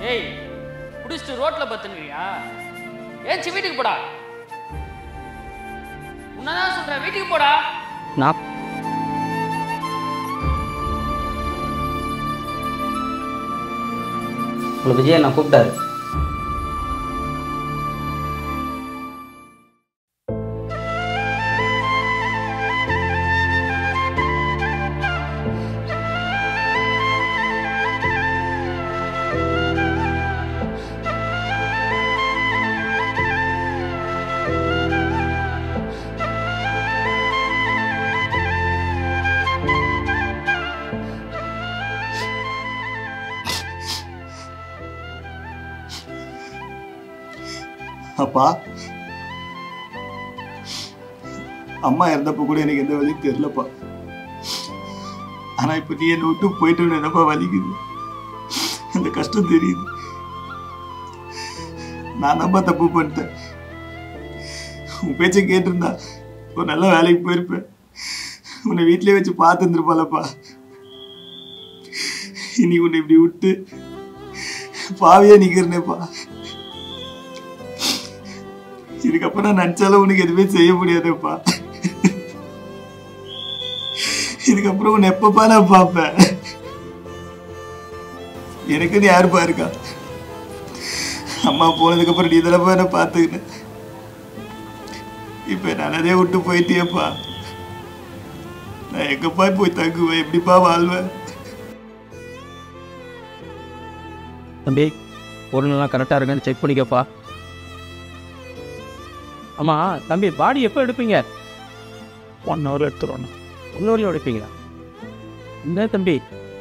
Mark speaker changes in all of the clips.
Speaker 1: டேய் குடிச்சிட்டு ரோட்ல பத்துனுறியா ஏன்ச்சி வீட்டுக்கு போடா உன்னதான் சொல்றேன் வீட்டுக்கு போடா
Speaker 2: நான் உங்களுக்கு விஜய் நான் கூப்பிட்டாரு
Speaker 3: அப்பா அம்மா இறந்தப்ப கூட எனக்கு எந்த வழியும் தெரியலப்பா ஆனா இப்ப நீ என்னை விட்டு போயிட்டு என்னப்பா வலிக்குது அந்த கஷ்டம் தெரியுது நான் தான்ப்பா தப்பு பண்ணிட்டேன் உன் பேச்சை கேட்டிருந்தா ஒரு நல்ல வேலைக்கு போயிருப்பேன் உன்னை வீட்டிலே வச்சு பார்த்துருந்துருப்பாலப்பா இன்னைக்கு உன்னை இப்படி விட்டு பாவியா நிக்கிறேனேப்பா இதுக்கப்புறம் நான் நினைச்சாலும் உனக்கு எதுவுமே செய்ய முடியாதுப்பா இதுக்கப்புறம் உன்னை எப்பப்பா நான் பார்ப்பேன் எனக்குன்னு யாருப்பா இருக்கா அம்மா போனதுக்கு அப்புறம் நீ தானப்பா என்ன பார்த்துக்கிட்டேன் இப்ப நான் அதே விட்டு போயிட்டியப்பா நான் எங்கப்பா போய் தங்குவேன் எப்படிப்பா வாழ்வேன்
Speaker 2: தம்பி பொருளெல்லாம் கரெக்டாக இருக்கான்னு செக் பண்ணிக்கப்பா ஆமாம் தம்பி பாடி எப்போ எடுப்பீங்க
Speaker 3: ஒன் ஹவர் எடுத்துருவோம்
Speaker 2: ஒன்று வரையும் எடுப்பீங்களா இந்த தம்பி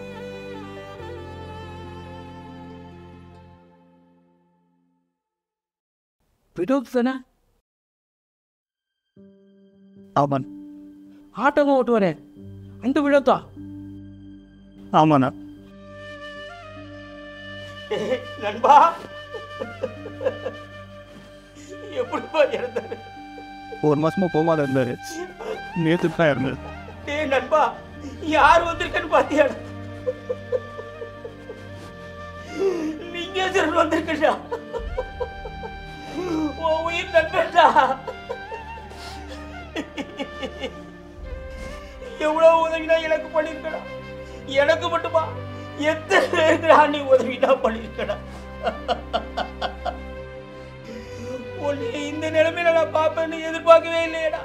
Speaker 2: வினோத் தானே
Speaker 3: ஆமாண்ணா
Speaker 2: ஆட்டோவும் ஓட்டுவாரே அந்த வினோத்தா
Speaker 3: ஆமாண்ணா
Speaker 1: நண்பா எப்படிப்பா இறந்தாரு
Speaker 3: ஒரு மாசமா போகாத இருந்தாரு நேற்று தான் இருந்தது
Speaker 1: டேய் நண்பா யார் வந்திருக்கன்னு பாத்தியா லிங்கேஸ்வரன் வந்திருக்கா உன் உயிர் நண்பன்டா எவ்வளவு உதவினா எனக்கு பண்ணிருக்கடா எனக்கு மட்டுமா எத்தனை பேருக்குடா நீ உதவினா பண்ணிருக்கடா உன்னை இந்த நிலைமையில நான் பார்ப்பேன்னு எதிர்பார்க்கவே இல்லையடா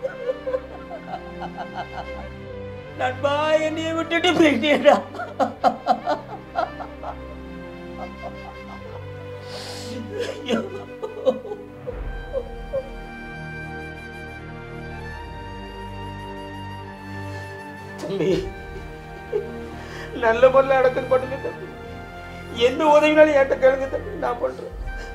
Speaker 1: நண்பா என்னைய விட்டுட்டு போயிட்டேடா ஐயோ. தம்பி நல்ல முறையில் அடக்கம் பண்ணுங்க தம்பி எந்த உதவினாலும் என்கிட்ட கேளுங்க தம்பி நான் பண்றேன்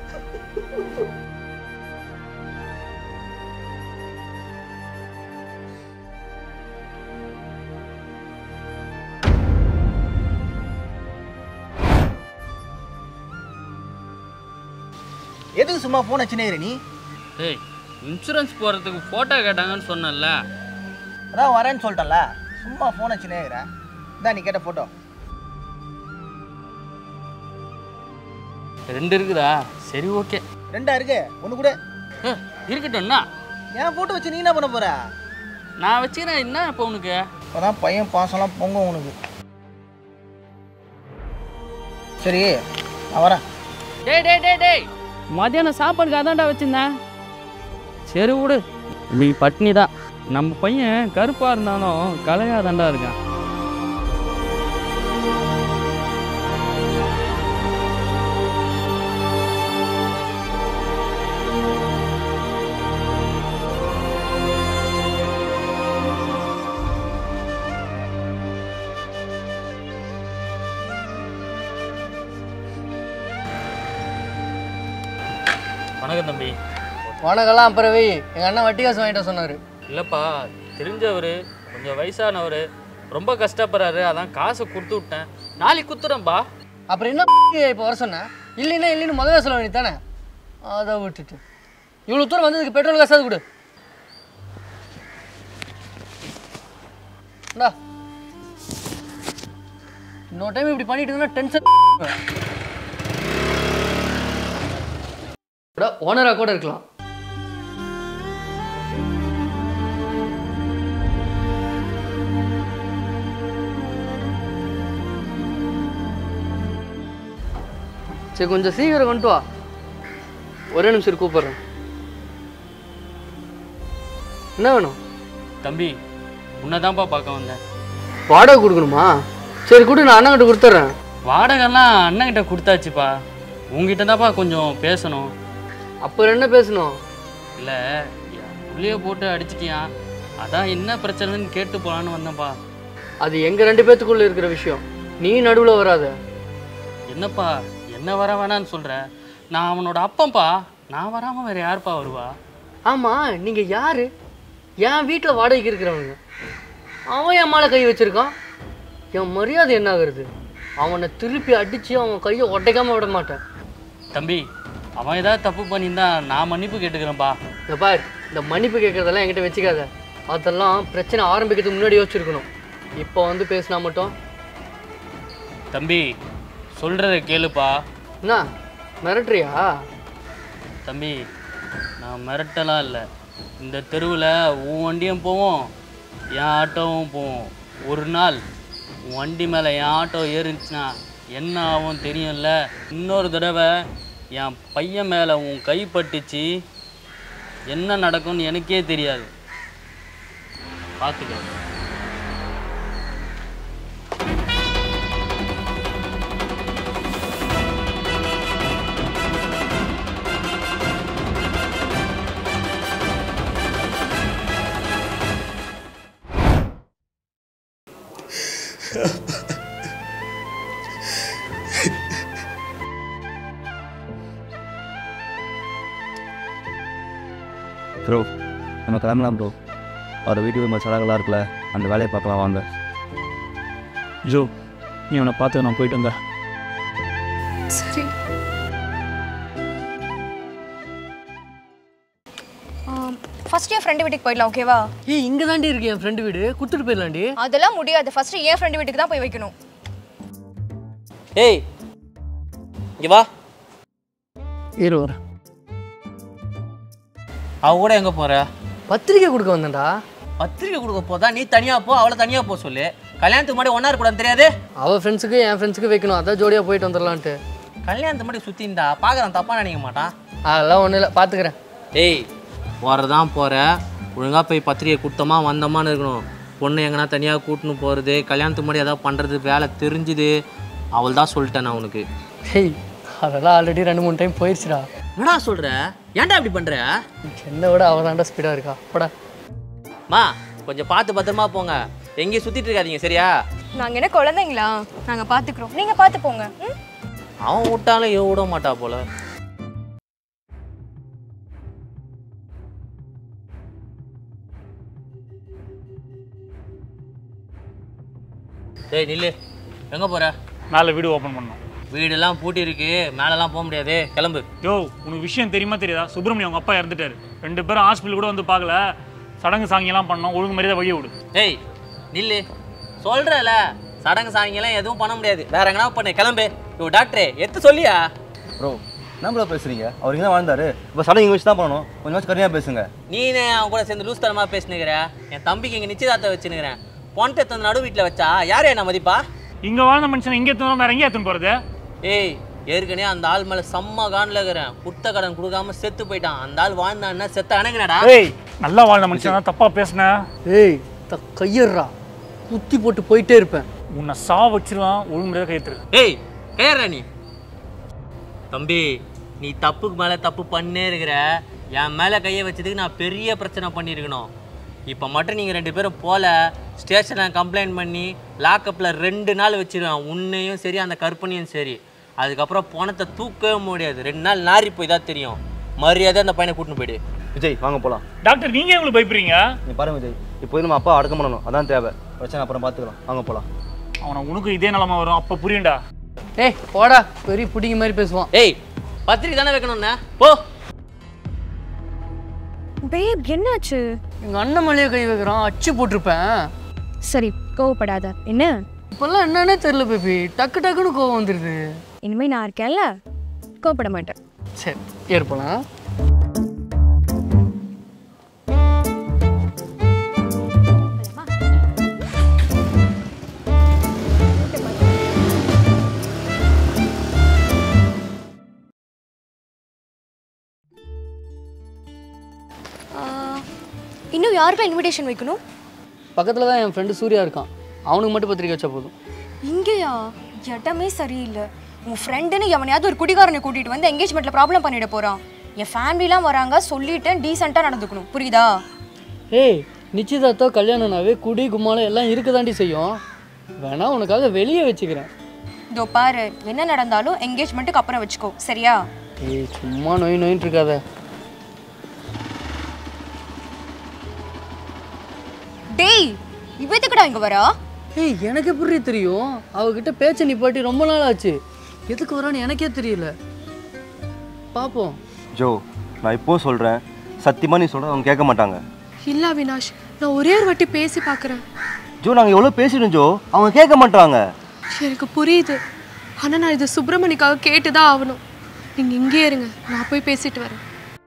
Speaker 4: எதுக்கு சும்மா போன் வச்சுனே நீ
Speaker 1: ஏய் இன்சூரன்ஸ் போகிறதுக்கு ஃபோட்டோ கேட்டாங்கன்னு சொன்னேன்ல
Speaker 4: அதான் வரேன்னு சொல்லிட்டேன்ல சும்மா போன் வச்சுனே இருக்கிறேன் இதான் நீ கேட்ட போட்டோ
Speaker 1: ரெண்டு இருக்குதா சரி ஓகே
Speaker 4: ரெண்டா இருக்கு ஒன்று கூட
Speaker 1: இருக்கட்டும்னா
Speaker 4: என் போட்டோ வச்சு நீ என்ன பண்ண போற
Speaker 1: நான் வச்சுக்கிறேன் என்ன இப்போ உனக்கு
Speaker 4: இப்போதான் பையன் பாசம்லாம் பொங்கும் உனக்கு சரி நான் வரேன்
Speaker 1: டேய் டேய் டேய் டேய் மத்தியானம் சாப்பாடுக்கு அதான்டா வச்சிருந்தேன் சரி விடு நீ பட்னி தான் நம்ம பையன் கருப்பாக இருந்தாலும் கலையாக தாண்டா இருக்கான் வணக்கம் தம்பி
Speaker 5: உனக்கெல்லாம் அப்புறம் வை எங்கள் அண்ணன் வட்டி காசு வாங்கிட்ட சொன்னார்
Speaker 1: இல்லைப்பா தெரிஞ்சவர் கொஞ்சம் வயசானவர் ரொம்ப கஷ்டப்படுறாரு அதான் காசை கொடுத்து விட்டேன் நாளைக்கு குத்துறேன்ப்பா
Speaker 5: அப்புறம் என்ன இப்போ வர சொன்னேன் இல்லைன்னா இல்லைன்னு முதல்ல சொல்ல வேண்டியது தானே அதை விட்டுட்டு இவ்வளோ தூரம் வந்ததுக்கு பெட்ரோல் காசாவது கொடு இந்தா இன்னொரு டைம் இப்படி பண்ணிட்டு இருந்தா டென்ஷன் கூட ஓனராக கூட இருக்கலாம் சரி கொஞ்சம் சீக்கிரம் கொண்டு வா ஒரே நிமிஷம் இரு, கூப்பிடுறேன் என்ன வேணும்
Speaker 1: தம்பி உன்னைதான்ப்பா பார்க்க வந்தேன்
Speaker 5: வாடகை கொடுக்கணுமா சரி கொடு நான் அண்ணன்கிட்ட கொடுத்துட்றேன்
Speaker 1: வாடகைலாம் அண்ணன்கிட்ட கொடுத்தாச்சுப்பா உங்ககிட்ட தான்ப்பா கொஞ்சம் பேசணும்
Speaker 5: அப்போ என்ன பேசணும்
Speaker 1: இல்லை புள்ளிய போட்டு அடிச்சிட்டியான் அதான் என்ன பிரச்சனைன்னு கேட்டு போலான்னு வந்தேன்ப்பா
Speaker 5: அது எங்கள் ரெண்டு பேத்துக்குள்ள இருக்கிற விஷயம் நீ நடுவில் வராத
Speaker 1: என்னப்பா என்ன வர வேணான்னு சொல்கிற நான் அவனோட அப்பன்ப்பா நான் வராமல் வேறு யாருப்பா வருவா
Speaker 5: ஆமாம் நீங்கள் யார் என் வீட்டில் வாடகைக்கு இருக்கிறவங்க அவன் என் மேலே கை வச்சிருக்கான் என் மரியாதை என்ன ஆகுறது அவனை திருப்பி அடித்து அவன் கையை உடைக்காம விட மாட்டேன்
Speaker 1: தம்பி அவன் ஏதாவது தப்பு பண்ணியிருந்தா நான் மன்னிப்பு கேட்டுக்கிறேன்ப்பா
Speaker 5: இந்த பார் இந்த மன்னிப்பு கேட்குறதெல்லாம் என்கிட்ட வச்சுக்காத அதெல்லாம் பிரச்சனை ஆரம்பிக்கிறதுக்கு முன்னாடி யோசிச்சிருக்கணும் இப்போ வந்து பேசினா மட்டும்
Speaker 1: தம்பி சொல்கிறத கேளுப்பா
Speaker 5: என்ன மிரட்டுறியா
Speaker 1: தம்பி நான் மிரட்டலாம் இல்லை இந்த தெருவில் உன் வண்டியும் போவோம் என் ஆட்டோவும் போவோம் ஒரு நாள் உன் வண்டி மேலே என் ஆட்டோ ஏறிச்சுன்னா என்ன ஆகும் தெரியும்ல இன்னொரு தடவை என் பையன் மேலே உன் கை பட்டுச்சு என்ன நடக்கும்னு எனக்கே தெரியாது பார்த்துக்கோ
Speaker 2: ப்ரோ நம்ம கிளம்பலாம் ப்ரோ அவர் வீட்டுக்கு போய் சடங்கெல்லாம் இருக்குல்ல அந்த வேலையை பார்க்கலாம் வாங்க
Speaker 6: ஜோ நீ அவனை பார்த்து நான் போயிட்டு வந்தேன்
Speaker 7: சரி ஃபர்ஸ்ட் என் ஃப்ரெண்டு வீட்டுக்கு போயிடலாம் ஓகேவா
Speaker 5: ஏய் இங்கே தாண்டி இருக்கு என் ஃப்ரெண்டு வீடு கொடுத்துட்டு போயிடலாண்டி
Speaker 7: அதெல்லாம் முடியாது ஃபர்ஸ்ட் என் ஃப்ரெண்டு வீட்டுக்கு தான் போய் வைக்கணும்
Speaker 1: ஏய் இங்கே வா
Speaker 5: இரு வரேன்
Speaker 1: அவ கூட எங்கே போகிற
Speaker 5: பத்திரிக்கை கொடுக்க வந்தேன்டா
Speaker 8: பத்திரிக்கை கொடுக்க போதா நீ தனியா போ அவளை தனியா போ சொல்லு கல்யாணத்துக்கு முன்னாடி ஒன்னா இருக்கக்கூடாது தெரியாது
Speaker 5: அவள் ஃப்ரெண்ட்ஸுக்கு என் ஃப்ரெண்ட்ஸுக்கு வைக்கணும் அதான் ஜோடியாக போயிட்டு வந்துடலான்ட்டு
Speaker 8: கல்யாணத்துக்கு முன்னாடி சுத்தி இருந்தா பாக்குறான் தப்பா நினைக்க மாட்டான்
Speaker 5: அதெல்லாம் ஒன்றும் இல்லை பார்த்துக்கிறேன்
Speaker 8: ஏய் போறதான் போற ஒழுங்கா போய் பத்திரிக்கை கொடுத்தோமா வந்தோமான்னு இருக்கணும் பொண்ணு எங்கன்னா தனியாக கூட்டின்னு போகிறது கல்யாணத்துக்கு முன்னாடி ஏதாவது பண்ணுறது வேலை தெரிஞ்சுது அவள் தான் சொல்லிட்டேன் நான் உனக்கு
Speaker 5: ஹேய் அதெல்லாம் ஆல்ரெடி ரெண்டு மூணு டைம் போயிடுச்சுடா
Speaker 8: என்னடா சொல்ற ஏன்டா இப்படி பண்ற
Speaker 5: என்னை விட அவள் தாண்டா ஸ்பீடாக இருக்கா போடா
Speaker 8: மா கொஞ்சம் பார்த்து பத்திரமா போங்க எங்கேயும் சுத்திட்டு இருக்காதீங்க சரியா
Speaker 7: நாங்கள் என்ன குழந்தைங்களா நாங்கள் பார்த்துக்குறோம் நீங்கள் பார்த்து போங்க ம்
Speaker 8: அவன் விட்டாலும் இவ விட மாட்டா போல டேய் நில்லு எங்க போற
Speaker 6: மேலே வீடு ஓப்பன் பண்ணோம்
Speaker 8: வீடெல்லாம் பூட்டி இருக்கு மேலெல்லாம் போக முடியாது கிளம்பு
Speaker 6: யோ உனக்கு விஷயம் தெரியுமா தெரியாதா சுப்பிரமணியம் அவங்க அப்பா இறந்துட்டாரு ரெண்டு பேரும் ஹாஸ்பிட்டல் கூட வந்து பார்க்கல சடங்கு சாங்கியெல்லாம் பண்ணோம் ஒழுங்கு மரியாதை வழியை விடு
Speaker 8: டேய் நில்லு சொல்றல சடங்கு சாங்கியெல்லாம் எதுவும் பண்ண முடியாது வேற எங்கனா பண்ணு கிளம்பு யோ டாக்டரே எத்து சொல்லியா
Speaker 2: ப்ரோ என்ன ப்ரோ பேசுறீங்க அவர் இங்கே தான் வாழ்ந்தாரு இப்போ சடங்கு இங்கே வச்சு தான் பண்ணணும் கொஞ்சம் கருமையாக பேசுங்க
Speaker 8: நீனே அவன் கூட சேர்ந்து லூஸ் தரமா பேசினுக்கிற என் தம்பிக்கு இங்க நிச்சயதார்த்தம் வச்சுனுக்கிறேன் பொண்ணை தந்து நடு வீட்டில் வச்சா யார் என்ன மதிப்பா
Speaker 6: இங்கே வாழ்ந்த மனுஷன் இங்கே எத்தனை வேற எங்கே எத்தனை போகிறது
Speaker 8: ஏய் ஏற்கனவே அந்த ஆள் மேல செம்ம காண்டில் இருக்கிறேன் குத்த கடன் கொடுக்காம செத்து போயிட்டான் அந்த ஆள் வாழ்ந்தான்னா செத்த அணங்குனடா
Speaker 6: ஏய் நல்லா வாழ்ந்த மனுஷன் தான் தப்பாக பேசுன
Speaker 5: ஏய் த கையறா குத்தி போட்டு போயிட்டே இருப்பேன்
Speaker 6: உன்னை சா வச்சிருவான் ஒழுங்கு மரியாதை கைத்துரு
Speaker 8: ஏய் ஏறா நீ தம்பி நீ தப்புக்கு மேலே தப்பு பண்ணே இருக்கிற என் மேலே கையை வச்சதுக்கு நான் பெரிய பிரச்சனை பண்ணியிருக்கணும் இப்போ மட்டும் நீங்கள் ரெண்டு பேரும் போல ஸ்டேஷனில் கம்ப்ளைண்ட் பண்ணி லாக்கப்பில் ரெண்டு நாள் வச்சிருவேன் உன்னையும் சரி அந்த கற்பனையும் சரி அதுக்கப்புறம் பணத்தை தூக்கவே முடியாது ரெண்டு நாள் நாரி போய் தான் தெரியும் மரியாதை அந்த பையனை கூட்டின்னு போயிடு
Speaker 2: விஜய் வாங்க போகலாம்
Speaker 6: டாக்டர் நீங்கள் எங்களுக்கு பயப்படுறீங்க
Speaker 2: நீ பாருங்க விஜய் இப்போ நம்ம அப்பா அடக்கம் பண்ணணும் அதான் தேவை பிரச்சனை அப்புறம் பார்த்துக்கலாம் வாங்க போகலாம்
Speaker 6: அவனை உனக்கு இதே நிலமை வரும் அப்போ புரியும்டா
Speaker 5: ஏய் போடா பெரிய புடிங்க மாதிரி பேசுவான்
Speaker 8: ஏய் பத்திரிக்கை தானே வைக்கணும்ண்ணே போ
Speaker 7: பேப் என்னாச்சு
Speaker 5: எங்கள் அண்ணன் மேலேயே கை வைக்கிறான் அச்சு போட்டிருப்பேன்
Speaker 7: சரி கோவப்படாத என்ன
Speaker 5: இப்போல்லாம் என்னன்னே தெரில பேபி டக்கு டக்குன்னு கோவம் வந்துடுது
Speaker 7: இனிமேல் நான் இருக்கேன்ல கோவப்பட மாட்டேன்
Speaker 5: சரி ஏற்பலாம்
Speaker 7: இன்னும் யாருக்கெல்லாம் இன்விடேஷன் வைக்கணும்
Speaker 5: பக்கத்தில் தான் என் ஃப்ரெண்டு சூர்யா இருக்கான் அவனுக்கு மட்டும் பத்திரிக்கை வச்சா போதும்
Speaker 7: இங்கேயா இடமே சரியில்லை உன் ஃப்ரெண்டுன்னு எவனையாவது ஒரு குடிகாரனை கூட்டிட்டு வந்து என்கேஜ்மெண்ட்ல ப்ராப்ளம் பண்ணிட போறான் என் ஃபேமிலிலாம் வராங்க சொல்லிட்டேன் டீசெண்டாக நடந்துக்கணும் புரியுதா
Speaker 5: ஏய் நிச்சயதார்த்தம் கல்யாணம்னாவே குடி கும்மாலம் எல்லாம் இருக்க தாண்டி செய்யும் வேணா உனக்காக வெளியே வச்சுக்கிறேன்
Speaker 7: இதோ பாரு என்ன நடந்தாலும் என்கேஜ்மெண்ட்டுக்கு அப்புறம் வச்சுக்கோ சரியா
Speaker 5: ஏய் சும்மா நோய் நோயின்னு இருக்காத
Speaker 7: டேய் இவத்துக்குடா இங்க வரா
Speaker 5: ஏய் எனக்கு எப்படி தெரியும் அவகிட்ட பேச்ச நிப்பாட்டி ரொம்ப நாள் ஆச்சு எதுக்கு வரான்னு எனக்கே தெரியல பார்ப்போம்
Speaker 2: ஜோ நான் இப்போ சொல்கிறேன் சத்தியமாக நீ சொல்கிற அவங்க கேட்க மாட்டாங்க
Speaker 9: இல்ல அவினாஷ் நான் ஒரே ஒரு வாட்டி பேசி பார்க்குறேன்
Speaker 2: ஜோ நாங்கள் எவ்வளோ பேசிடும் ஜோ அவங்க கேட்க மாட்டாங்க
Speaker 9: எனக்கு புரியுது ஆனால் நான் இது சுப்பிரமணிக்காக கேட்டு தான் ஆகணும் நீங்கள் இங்கே இருங்க நான் போய் பேசிட்டு வரேன்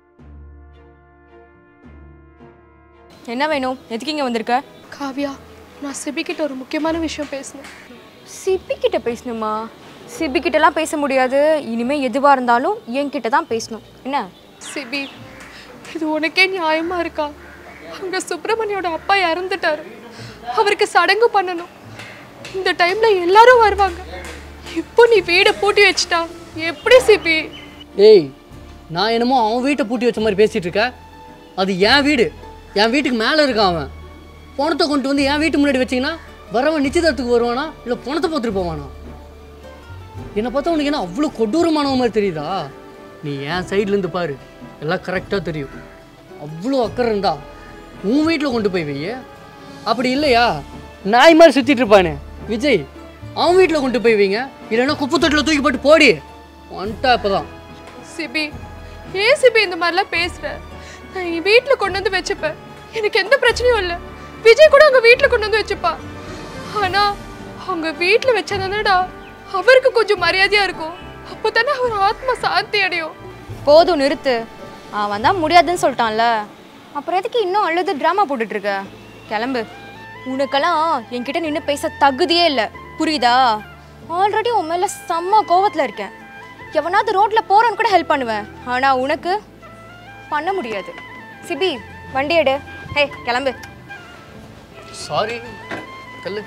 Speaker 7: என்ன வேணும் எதுக்கு இங்க வந்திருக்க
Speaker 9: காவ்யா நான் சிபிக்கிட்ட ஒரு முக்கியமான விஷயம் பேசணும்
Speaker 7: சிபி கிட்ட பேசணுமா சிபி கிட்டலாம் பேச முடியாது இனிமே எதுவா இருந்தாலும் என்கிட்ட தான் பேசணும் என்ன
Speaker 9: சிபி இது உனக்கே நியாயமா இருக்கா அங்க சுப்பிரமணியோட அப்பா இறந்துட்டாரு அவருக்கு சடங்கு பண்ணணும் இந்த டைம்ல எல்லாரும் வருவாங்க இப்போ நீ வீடை பூட்டி வச்சிட்டா எப்படி சிபி
Speaker 5: ஏய் நான் என்னமோ அவன் வீட்டை பூட்டி வச்ச மாதிரி பேசிட்டு இருக்க அது என் வீடு என் வீட்டுக்கு மேலே இருக்கான் அவன் பணத்தை கொண்டு வந்து என் வீட்டு முன்னாடி வச்சிங்கன்னா வரவன் நிச்சயதார்த்துக்கு வருவானா இல்லை பணத்தை பார்த்துட்டு போவானா என்னை பார்த்தா உனக்கு என்ன அவ்வளோ கொடூரமானவ மாதிரி தெரியுதா நீ என் சைட்லேருந்து பாரு எல்லாம் கரெக்டாக தெரியும் அவ்வளோ அக்கறை இருந்தா உன் வீட்டில் கொண்டு போய் வைய அப்படி இல்லையா நாய் மாதிரி சுற்றிட்டு இருப்பானே விஜய் அவன் வீட்டில் கொண்டு போய் வைங்க இல்லைன்னா குப்பை தொட்டில் தூக்கி போட்டு போடி வந்துட்டா இப்போ தான்
Speaker 9: சிபி ஏன் சிபி இந்த மாதிரிலாம் பேசுற நான் என் வீட்டில் கொண்டு வந்து வச்சுப்பேன் எனக்கு எந்த பிரச்சனையும் இல்லை விஜய் கூட அவங்க வீட்டில் கொண்டு வந்து வச்சுப்பா ஆனா அவங்க வீட்டில் வச்சதானடா அவருக்கு கொஞ்சம் மரியாதையா இருக்கும் அப்போ தானே அவர் ஆத்மா சாந்தி அடையும்
Speaker 7: போதும் நிறுத்து அவன் தான் முடியாதுன்னு சொல்லிட்டான்ல அப்புறம் எதுக்கு இன்னும் அழுது ட்ராமா போட்டுட்டு இருக்க கிளம்பு உனக்கெல்லாம் என்கிட்ட நின்று பேச தகுதியே இல்லை புரியுதா ஆல்ரெடி உன் மேலே செம்ம கோவத்தில் இருக்கேன் எவனாவது ரோட்டில் போகிறவன் கூட ஹெல்ப் பண்ணுவேன் ஆனால் உனக்கு பண்ண முடியாது சிபி வண்டி எடு ஹே கிளம்பு
Speaker 5: சாரி கல்லு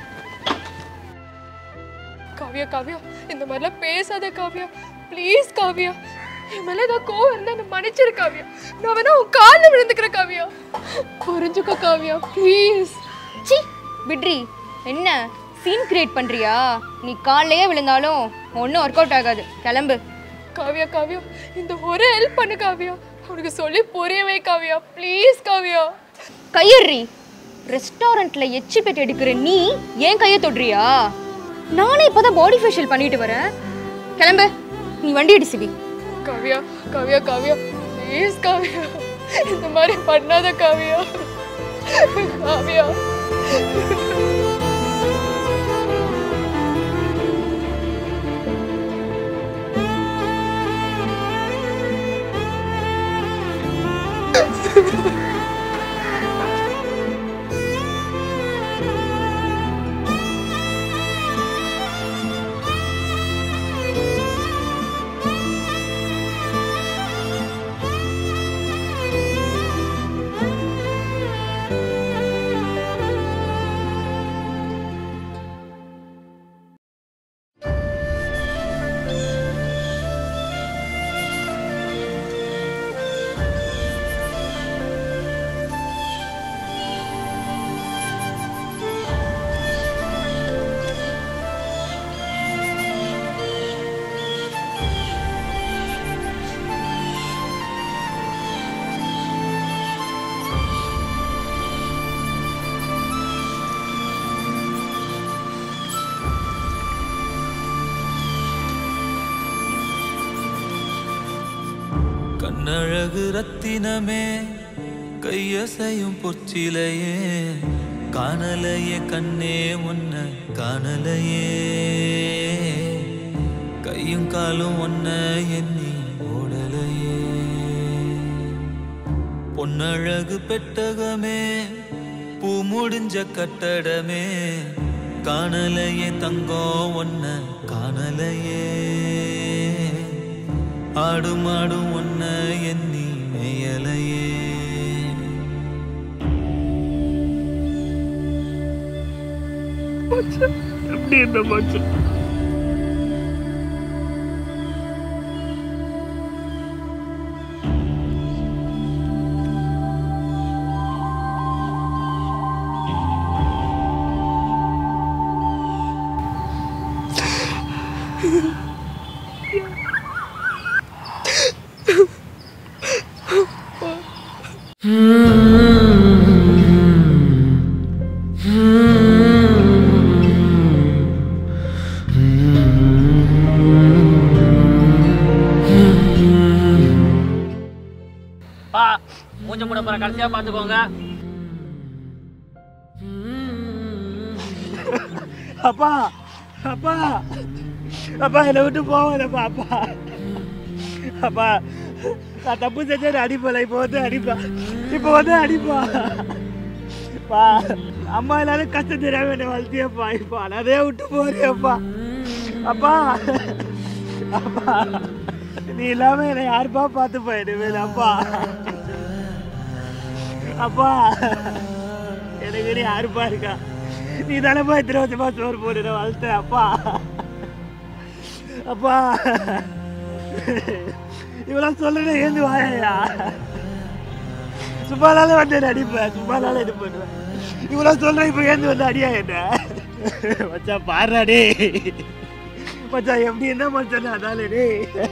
Speaker 9: காவ்யா காவ்யா இந்த மாதிரிலாம் பேசாத காவ்யா ப்ளீஸ் காவ்யா என் மேல ஏதாவது கோவம் இருந்தா என்ன மன்னிச்சிரு காவ்யா நான் வேணா உன் காலில் விழுந்துக்கிறேன் காவ்யா புரிஞ்சுக்கோ காவ்யா ப்ளீஸ்
Speaker 7: சி விட்ரி என்ன சீன் கிரியேட் பண்ணுறியா நீ காலையே விழுந்தாலும் ஒன்றும் ஒர்க் அவுட் ஆகாது கிளம்பு
Speaker 9: காவ்யா காவ்யா இந்த ஒரு ஹெல்ப் பண்ணு காவ்யா உனக்கு சொல்லி புரியவே காவ்யா ப்ளீஸ் காவ்யா
Speaker 7: கையறி ரெஸ்டாரண்ட்ல எச்சி பெட் எடுக்கிற நீ ஏன் கையை தொடுறியா நானே இப்போதான் பாடி ஃபேஷியல் பண்ணிட்டு வரேன் கிளம்பு நீ வண்டி அடி சிவி
Speaker 9: காவ்யா காவ்யா காவ்யா ப்ளீஸ் காவ்யா இந்த மாதிரி பண்ணாத காவ்யா காவ்யா
Speaker 10: கண்ணழகு ரத்தினமே கையசையும் பொற்சிலையே காணலையே கண்ணே உன்னை காணலையே கை கையும் காலும் ஒன்ன எண்ணி ஓடலையே பொன்னழகு பெட்டகமே பூ முடிஞ்ச கட்டடமே காணலையே தங்கம் ஒன்ன காணலையே ஆடும் ஆடும் ஒன்ன எண்ணி மேயலையே
Speaker 3: எப்படி இருந்த மச்சு
Speaker 8: பா மூஞ்ச மூட போற கடைசியா பாத்துக்கோங்க
Speaker 3: அப்பா அப்பா அப்பா என்னை விட்டு போவாதப்பா அப்பா அப்பா நான் தப்பு செஞ்சேன் அடிப்பல இப்போ வந்து அடிப்பா இப்போ வந்து அடிப்பா பா அம்மா எல்லாரும் கஷ்டம் தெரியாம என்னை வளர்த்தியப்பா இப்போ அதே விட்டு போறியப்பா அப்பா அப்பா நீ இல்லாம என்னை யாருப்பா பார்த்துப்பா இனிமேல் அப்பா அப்பா எனக்கு நீ யாருப்பா இருக்கா நீ தானப்பா இத்தனை வருஷமா சோறு போட்டு வளர்த்த அப்பா அப்பா இவெல்லாம் சொல்லுறேன் ஏந்து வாயா சும்மாலால வந்து என்ன அடிப்பேன் சும்மாலால இது பண்ணுவேன் இவ்வளோ சொல்றேன் இப்போ ஏந்து வந்து அடியா என்ன மச்சான் பாருடா டே மச்சான் எப்படி என்ன மச்சான் அதால டே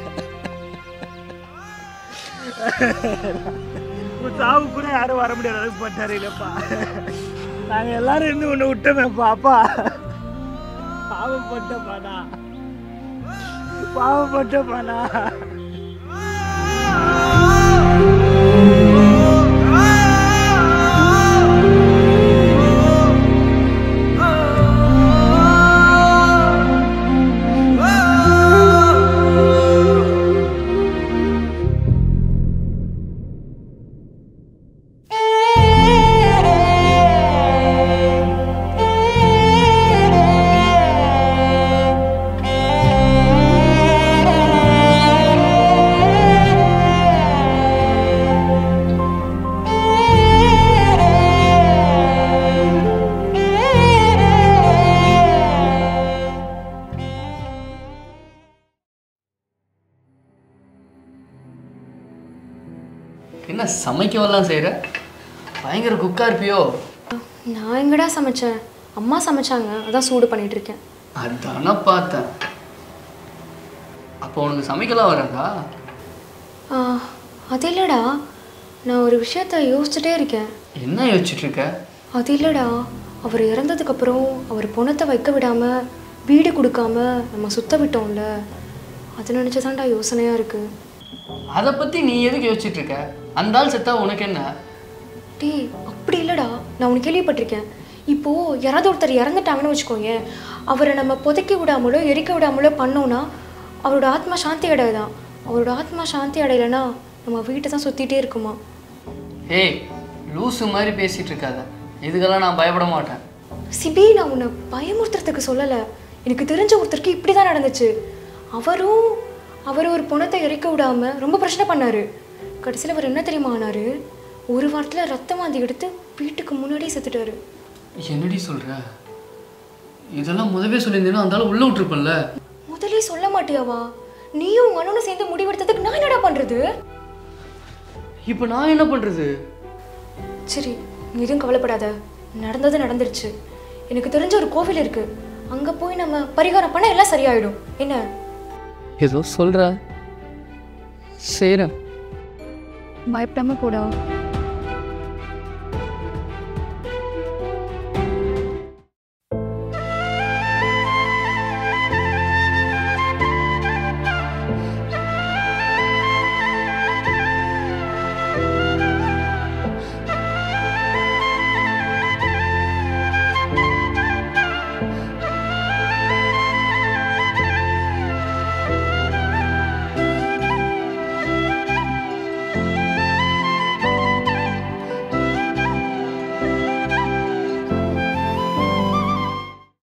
Speaker 3: உன் சாவு கூட யாரும் வர முடியாத அளவுக்கு பண்ணாரு இல்லப்பா நாங்க எல்லாரும் இருந்து ஒண்ணு விட்டோமேப்பா அப்பா பாவப்பட்டப்பாடா பாவப்பட்டப்பாடா
Speaker 5: என்ன சமைக்கவெல்லாம் செய்கிற பயங்கர குக்கா இருப்பியோ
Speaker 7: நான் எங்கடா சமைச்சேன் அம்மா சமைச்சாங்க அதான் சூடு பண்ணிட்டு இருக்கேன்
Speaker 5: அதானே பார்த்தேன் அப்போ உனக்கு சமைக்கலாம் வராதா
Speaker 7: ஆ, அது இல்லடா நான் ஒரு விஷயத்த யோசிச்சுட்டே இருக்கேன்
Speaker 5: என்ன யோசிச்சுட்டு இருக்க
Speaker 7: அது இல்லடா அவர் இறந்ததுக்கப்புறம் அவர் பொணத்தை வைக்க விடாம வீடு கொடுக்காம நம்ம சுத்த விட்டோம்ல அதை நினச்சதான்டா யோசனையாக இருக்கு
Speaker 5: அதை பற்றி நீ எதுக்கு யோசிச்சுட்டு இருக்க அந்த ஆள் செத்தா உனக்கு என்ன
Speaker 7: டேய் அப்படி இல்லடா நான் உனக்கு கேள்விப்பட்டிருக்கேன் இப்போ யாராவது ஒருத்தர் இறந்துட்டாங்கன்னு வச்சுக்கோங்க அவரை நம்ம புதைக்க விடாமலோ எரிக்க விடாமலோ பண்ணோம்னா அவரோட ஆத்மா சாந்தி அடையதான் அவரோட ஆத்மா சாந்தி அடையலைன்னா நம்ம வீட்டை தான் சுற்றிட்டே இருக்குமா
Speaker 5: ஏய் லூசு மாதிரி பேசிட்டு இருக்காத இதுக்கெல்லாம் நான் பயப்பட மாட்டேன்
Speaker 7: சிபி நான் உன்னை பயமுறுத்துறதுக்கு சொல்லலை எனக்கு தெரிஞ்ச ஒருத்தருக்கு இப்படி தான் நடந்துச்சு அவரும் அவர் ஒரு பொணத்தை இறக்க விடாம ரொம்ப பிரச்சனை பண்ணாரு கடைசியில் அவர் என்ன தெரியுமா ஆனாரு ஒரு வாரத்தில் ரத்த வாந்தி எடுத்து வீட்டுக்கு முன்னாடியே செத்துட்டாரு
Speaker 5: என்னடி சொல்ற இதெல்லாம் முதவே சொல்லியிருந்தேன்னா அந்த ஆள் உள்ள விட்டுருப்பேன்ல
Speaker 7: முதல்ல சொல்ல மாட்டியாவா நீயும் உங்க அண்ணனும் சேர்ந்து முடிவெடுத்ததுக்கு நான் என்னடா பண்றது
Speaker 5: இப்போ நான் என்ன பண்றது
Speaker 7: சரி நீ எதுவும் கவலைப்படாத நடந்தது நடந்துருச்சு எனக்கு தெரிஞ்ச ஒரு கோவில் இருக்கு அங்க போய் நம்ம பரிகாரம் பண்ண எல்லாம் சரியாயிடும் என்ன
Speaker 5: ஏதோ சொல்ற செய்கிறேன்
Speaker 7: பயப்படாம போடா